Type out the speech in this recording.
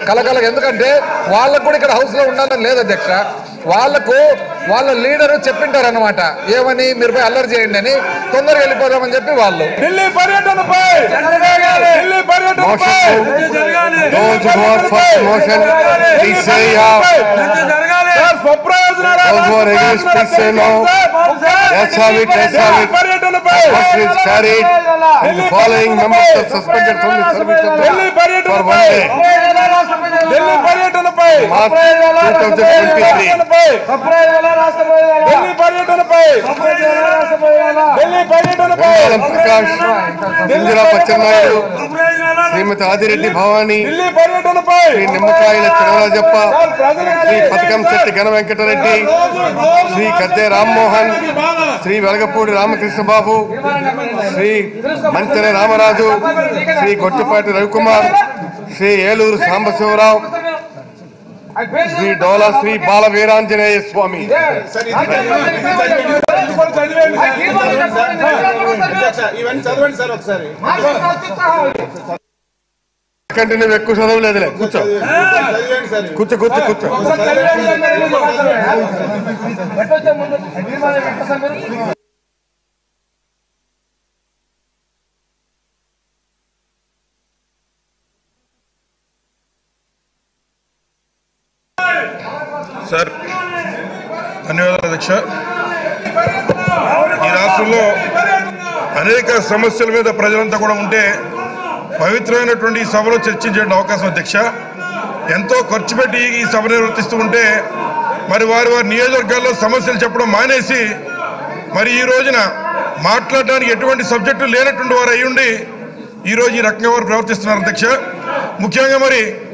కలకల ఎందుకంటే వాళ్ళకు కూడా ఇక్కడ హౌస్ లో ఉండాలని లేదు అధ్యక్ష వాళ్ళకు వాళ్ళ లీడరు చెప్పింటారు అనమాట ఏమని మీరు పోయి అల్లరి చేయండి అని తొందరగా వెళ్ళిపోదామని చెప్పి వాళ్ళు ఢిల్లీ పర్యటనపై ఢిల్లీ పర్యటనపై Those who are for the motion, please say yeah. Sir స్వప్రయోజనాల Those who are against, please say no. Let's have it, let's have it. పర్యటనపై Motion is carried and the following members are suspended from the service of Delhi the for పర్యటనపై one day. Delhi పర్యటనపై March 2023. Delhi పర్యటనపై ఢిల్లీ పర్యటనపై వెంగాళం ప్రకాష్ ఇందిరా పచ్చెన్నాయుడు శ్రీమతి ఆదిరెడ్డి భవానీ ఢిల్లీ పర్యటనపై శ్రీ నిమ్మకాయల చినరాజప్ప శ్రీ పథకం శెట్టి గణ వెంకటరెడ్డి శ్రీ కద్దే రామ్మోహన్ శ్రీ వెలగపూడి రామకృష్ణబాబు శ్రీ మంచెన రామరాజు శ్రీ గొట్టిపాటి రవికుమార్ శ్రీ ఏలూరు సాంబశివరావు శ్రీ డోలా శ్రీ బాల వీరాంజనేయ స్వామి ఇవన్నీ చదవండి సార్ ఒకసారి కంటే నువ్వు ఎక్కువ చదవలేదులే కూర్చో చదివండి సార్ కూర్చో కూర్చో కూర్చో సార్ ధన్యవాదాలు అధ్యక్ష ఈ రాష్ట్రంలో అనేక సమస్యల మీద ప్రజలంతా కూడా ఉంటే పవిత్రమైనటువంటి ఈ సభలో చర్చించే అవకాశం అధ్యక్ష ఎంతో ఖర్చు పెట్టి ఈ సభ నిర్వర్తిస్తూ ఉంటే మరి వారి వారి నియోజకవర్గాల్లో సమస్యలు చెప్పడం మానేసి మరి ఈ రోజున మాట్లాడడానికి ఎటువంటి సబ్జెక్టు లేనటువంటి వారు అయ్యుండి ఈ రోజు ఈ రకంగా వారు ప్రవర్తిస్తున్నారు అధ్యక్ష ముఖ్యంగా మరి